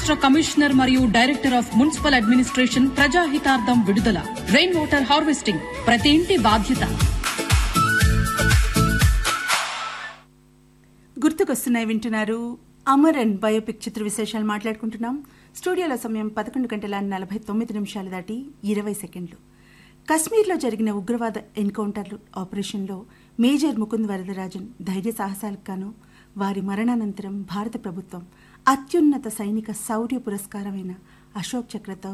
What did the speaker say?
రాష్ట్ర కమిషనర్ మరియు director of municipal administration ప్రజాహితార్థం విడుదల రెయిన్ వాటర్ హార్వెస్టింగ్ ప్రతి ఇంటి బాధ్యత గుర్తుకొస్తున్నాయి వింటున్నారు అమర్ అండ్ బయోపిక్ చిత్ర విశేషాలు మాట్లాడుకుంటున్నాం స్టూడియోలో సమయం పదకొండు గంటల నలభై తొమ్మిది నిమిషాలు దాటి ఇరవై సెకండ్లు కశ్మీర్లో జరిగిన ఉగ్రవాద ఎన్కౌంటర్ ఆపరేషన్లో మేజర్ ముకుంద్ వరదరాజన్ ధైర్య సాహసాలకు గాను వారి మరణానంతరం భారత ప్రభుత్వం అత్యున్నత సైనిక శౌర్య పురస్కారమైన అశోక్ చక్రతో